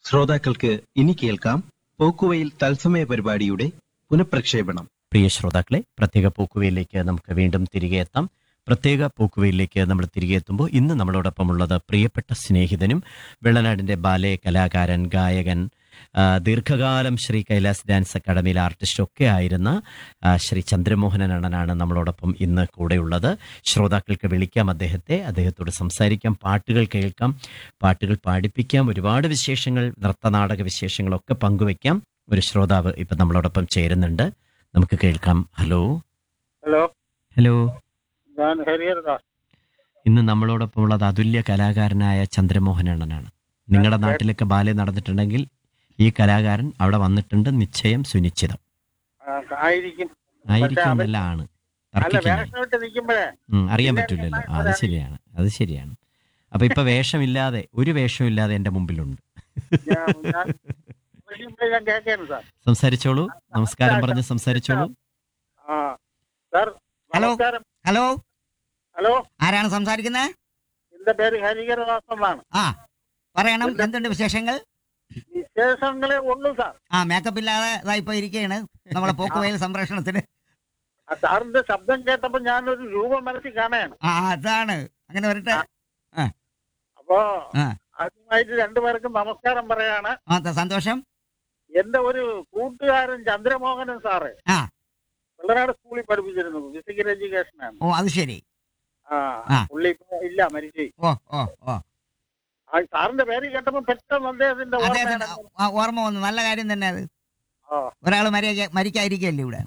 ശ്രോതാക്കൾക്ക് ഇനി കേൾക്കാം പോക്കുവയിൽ തത്സമയ പരിപാടിയുടെ പുനഃപ്രക്ഷേപണം പ്രിയ ശ്രോതാക്കളെ പ്രത്യേക പോക്കുവയിലേക്ക് നമുക്ക് വീണ്ടും തിരികെ എത്താം പ്രത്യേക പോക്കുവയിലേക്ക് നമ്മൾ തിരികെ എത്തുമ്പോൾ ഇന്ന് നമ്മളോടൊപ്പമുള്ളത് പ്രിയപ്പെട്ട സ്നേഹിതനും വെള്ളനാടിൻ്റെ ബാലെ കലാകാരൻ ഗായകൻ ആ, ദീർഘകാലം ശ്രീ കൈലാസ് ഡാൻസ് അക്കാദമിയിലെ ആർട്ടിസ്റ്റ് ഒക്കെ ആയിരുന്ന ആ, ശ്രീ ചന്ദ്രമോഹനൻ അണ്ണനാണ് നമ്മളോടൊപ്പം ഇന്ന് കൂടെയുള്ളത് ശ്രോതാക്കൾക്ക് വിളിക്കാം അദ്ദേഹത്തെ അദ്ദേഹത്തോട് സംസാരിക്കാം പാട്ടുകൾ കേൾക്കാം പാട്ടുകൾ പാടിപ്പിക്കാം ഒരുപാട് വിശേഷങ്ങൾ നൃത്തനാടക വിശേഷങ്ങളൊക്കെ പങ്കുവയ്ക്കാം ഒരു ശ്രോതാവ് ഇപ്പം നമ്മളോടൊപ്പം ചേരുന്നുണ്ട് നമുക്ക് കേൾക്കാം ഹലോ ഹലോ ഹലോ ഞാൻ ഹരിഹരദാസ് ഇന്ന് നമ്മളോടൊപ്പം ഉള്ളത് അതുല്യ കലാകാരനായ ചന്ദ്രമോഹൻ അണ്ണനാണ് നിങ്ങളുടെ നാട്ടിലൊക്കെ ബാലെ നടന്നിട്ടുണ്ടെങ്കിൽ ഈ കലാകാരൻ അവിടെ വന്നിട്ടുണ്ട് നിശ്ചയം സുനിശ്ചിതം ആ, ആയിരിക്കും ആയിരിക്കും അവൻ- എന്നല്ല ആണ് അല്ല തർക്കിക്കുന്നില്ല വേഷമിട്ട് നിൽക്കുമ്പോഴേ ഉം, അറിയാൻ പിന്നെ പറ്റില്ലല്ലോ ഞാൻ അത് ശരിയാണ് അത് ശരിയാണ് അപ്പൊ ഇപ്പൊ വേഷമില്ലാതെ ഒരു വേഷമില്ലാതെ എന്റെ മുമ്പിലുണ്ട് ഞാൻ ഞാൻ വിളിക്കുമ്പോഴേ ഞാൻ കേൾക്കാണ് സാർ സംസാരിച്ചോളൂ നമസ്കാരം പറഞ്ഞ് സംസാരിച്ചോളൂ ആ സാർ ഹലോ. നമസ്കാരം ഹലോ ഹലോ ആരാണ് സംസാരിക്കുന്നത് എന്റെ പേര് ഹരിഹരദാസ് എന്നാണ് ആ പറയണം എന്തുണ്ട് വിശേഷങ്ങൾ വിശേഷങ്ങളെ ഉള്ളൂ സാർ ആ മേക്കപ്പ് ഇല്ലാതെ ഇതാ ഇപ്പൊ ഇരിക്കുകയാണ് നമ്മളെ പോക്കുവയൽ സംപ്രേഷണത്തിന് ആ സാറിന്റെ ശബ്ദം കേട്ടപ്പോ ഞാനൊരു രൂപം മനസ്സിൽ കാണുകയാണ് ആ അതാണ് അങ്ങനെ വരട്ടെ അപ്പോ ആ. ആദ്യമായിട്ട് രണ്ടുപേർക്കും നമസ്കാരം പറയാണ് ആ ത- സന്തോഷം എന്റെ ഒരു കൂട്ടുകാരൻ ചന്ദ്രമോഹനൻ സാറ് ആ. വെള്ളനാട് സ്കൂളിൽ പഠിപ്പിച്ചിരുന്നു ഫിസിക്കൽ എഡ്യൂക്കേഷൻ ആണ് ഓ അത് ശരി ആ ആ. പുള്ളി ഇപ്പൊ ഇല്ല മരിച്ചു ഓ ഓ ഓ ആ സാറിന്റെ പേര് കേട്ടപ്പോ പെട്ടെന്ന് അദ്ദേഹത്തിന്റെ അദ്ദേഹത്തിന് ഓർമ്മയാണ് ആ, ഓർമ്മ വന്നു നല്ല കാര്യം തന്നെ അത് ആ. ഒരാൾ മരിയ മരിക്കാതിരിക്കല്ലേ ഇവിടെ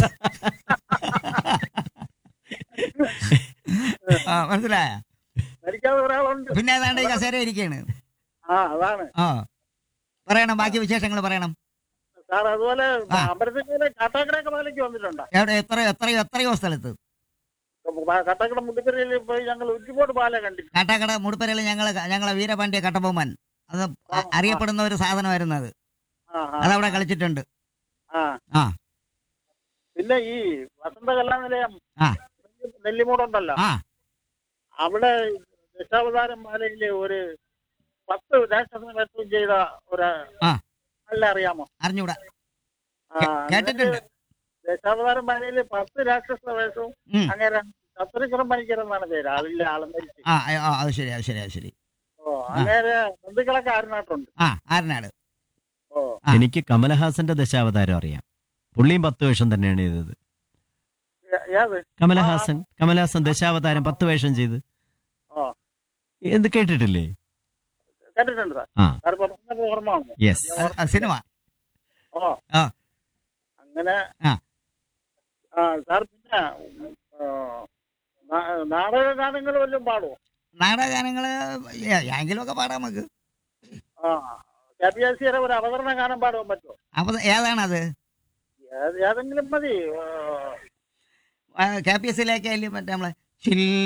ആ മനസ്സിലായ മരിക്കാതെ ഒരാളുണ്ട് പിന്നെ ഏതാണ്ട് ഈ കസേര ഇരിക്കുകയാണ് ആ അതാണ് ആ പറയണം ബാക്കി വിശേഷങ്ങൾ പറയണം സാർ അതുപോലെ ആ. അമ്പലത്തിലെ കാട്ടാക്കടയൊക്കെ പാലയ്ക്ക് വന്നിട്ടുണ്ടോ എവിടെ എത്രയോ എത്രയോ എത്രയോ സ്ഥലത്ത് കാട്ടാക്കട മുട്ടിപ്പെരയിൽ പോയി ഞങ്ങൾ ഒരുപാട് പാല കണ്ടിട്ടുണ്ട് കാട്ടാക്കട മുടുപ്പരയിൽ ഞങ്ങള് ഞങ്ങളെ വീരപാണ്ഡ്യ കട്ടബൊമ്മൻ അത് അ- അറിയപ്പെടുന്ന ഒരു സാധനമായിരുന്നു അത് ആ, ആ, അതവിടെ കളിച്ചിട്ടുണ്ട് ആ. ആ. പിന്നെ ഈ വസന്ത കലാ നിലയം ആ. നെല്ലിമൂടുണ്ടല്ലോ ആ അവിടെ ദശാവതാരം മാലയിലെ ഒരു പത്ത് രാഷ്ട്രീയ ചെയ്ത ഒരു ആ. നല്ല അറിയാമോ അറിഞ്ഞൂടാ ആ, കേ- കേട്ടിട്ടുണ്ട്. ദശാവതാരം മാലയിലെ പത്ത് രാക്ഷസ വേഷവും ഉം. അങ്ങനെ സത്രികരം പണിക്കരെന്നാണ് പേര് അതിലെ ആള് മരിച്ചു ആ ആ, അത് ശരി അത് ശരി അത് ശരി ഓ അങ്ങനെ ബന്ധുക്കളൊക്കെ ആരുന്നായിട്ടുണ്ട് ആ ആരനാട് ഓ ആ. എനിക്ക് കമലഹാസന്റെ ദശാവതാരം അറിയാം പുള്ളിയും പത്ത് വേഷം തന്നെയാണ് ചെയ്തത് ഏ- ഏത് കമലഹാസൻ കമലഹാസൻ ദശാവതാരം പത്ത് വേഷം ചെയ്ത് ഓ എന്ത് കേട്ടിട്ടില്ലേ കേട്ടിട്ടുണ്ട് സാർ ആ സാർ പറഞ്ഞത് ഓർമ്മ വന്നു യെസ് ആ, ആ, സിനിമ ഓ ആ. അങ്ങനെ ആ. ആ സാർ പിന്നെ ആ, നാ- നാടക ഗാനങ്ങൾ വല്ലതും പാടുമോ നാടകഗാനങ്ങള് എങ്കിലും ഒക്കെ പാടാം നമുക്ക് ആ കെ പി എസ് സിയുടെ ഒരു അവതരണ ഗാനം പാടാൻ പറ്റുമോ അപ്പൊ ഏതാണത് ഏത് ഏതെങ്കിലും മതി ആ, കെ പി എസ് സിയിലേക്ക് മറ്റേ നമ്മളെ ചിൽ